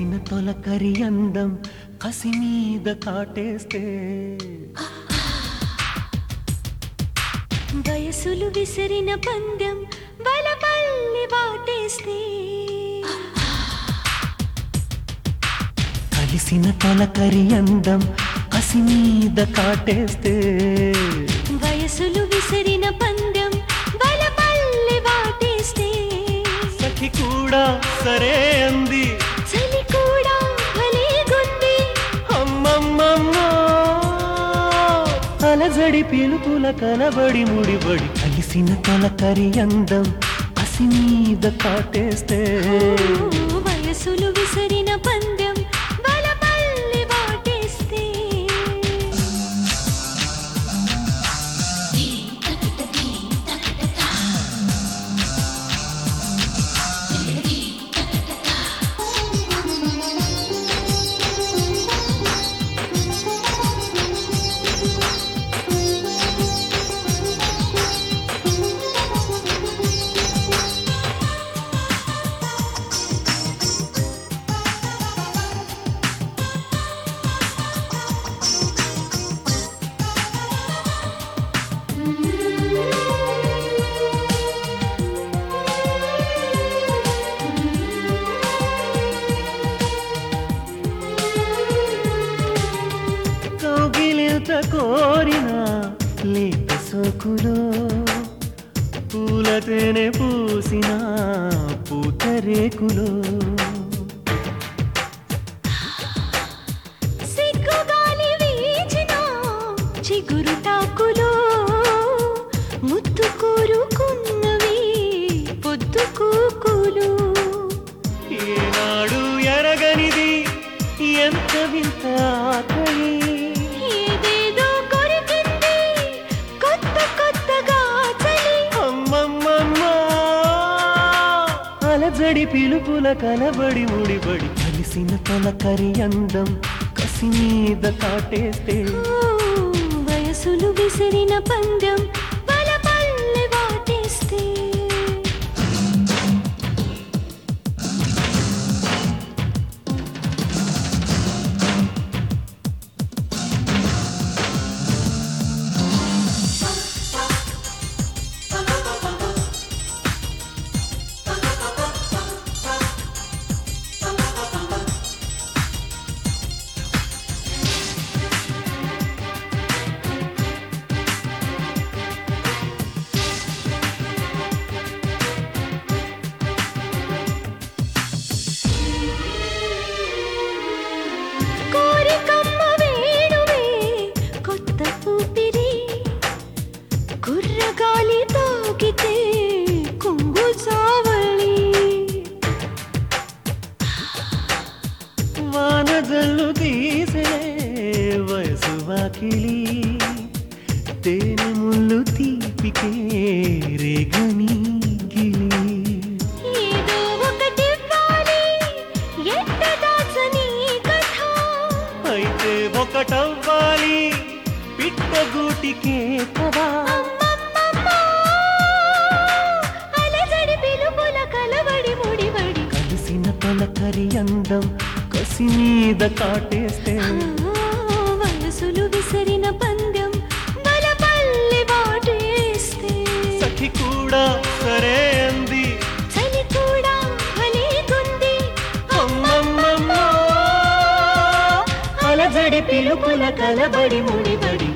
కలిసిన తొలకరి అందం కసి మీద కాటేస్తే వయసులు విసిరిన పందెం బలపల్లి వాటేస్తే కలిసిన తొలకరి అందం కసి మీద కాటేస్తే వయసులు విసిరిన పందెం బలపల్లి వాటేస్తే సఖి కూడా సరే అంది చలి కూడా భలేగుంది అమ్మమ్మమ్మో అలజడి పిలుపుల కలబడి ముడిబడి కలిసిన తొలకరి అందం కసి మీద కాటేస్తే ఓ, వయసులు విసిరిన పందెం బలపల్లి వాటేస్తే కౌగిలిత కోరిన లేత సోకులో పూలతేనె పూసిన పూతరేకులో సిగ్గుగాలి వీచిన చిగురు టాకులో ముద్దు కోరుకున్నవి పొద్దు కూకులు ఏనాడు ఎరగనిది ఎంత వింత ఆకలి ఏదేదో కొరికింది కొత్త కొత్తగా చలి అమ్మమ్మమ్మా అలజడి పిలుపుల కలబడి ముడిబడి కలిసిన తొలకరి అందం కసి మీద కాటేస్తే ఓ, వయసులు విసిరిన పందెం బలపల్లి వాటేస్తే కోరికమ్మ వేణువే కొత్త ఊపిరి కుర్రగాలి తాకితే కొంగు చావళి వానజల్లు తీసే వయసు వాకిలి తేనె ముళ్ళు తీపికే రేగని గిలి ఏదో ఒకటివ్వాలి ఎట్ట దాచని కథ అయితే ఒకటవ్వాలి పిట్టగూటికే కదా అమ్మమ్మమ్మ, అలజడి పిలుపుల కలబడి ముడిబడి కలిసిన తొలకరి అందం కసి మీద కాటేస్తే ఆ, వయసులు విసిరిన పందెం బలపల్లి వాటేస్తే సఖి కూడా సరే అంది చలి కూడా భలేగుంది అమ్మమ్మమ్మో అలజడి పిలుపుల కలబడి ముడిబడి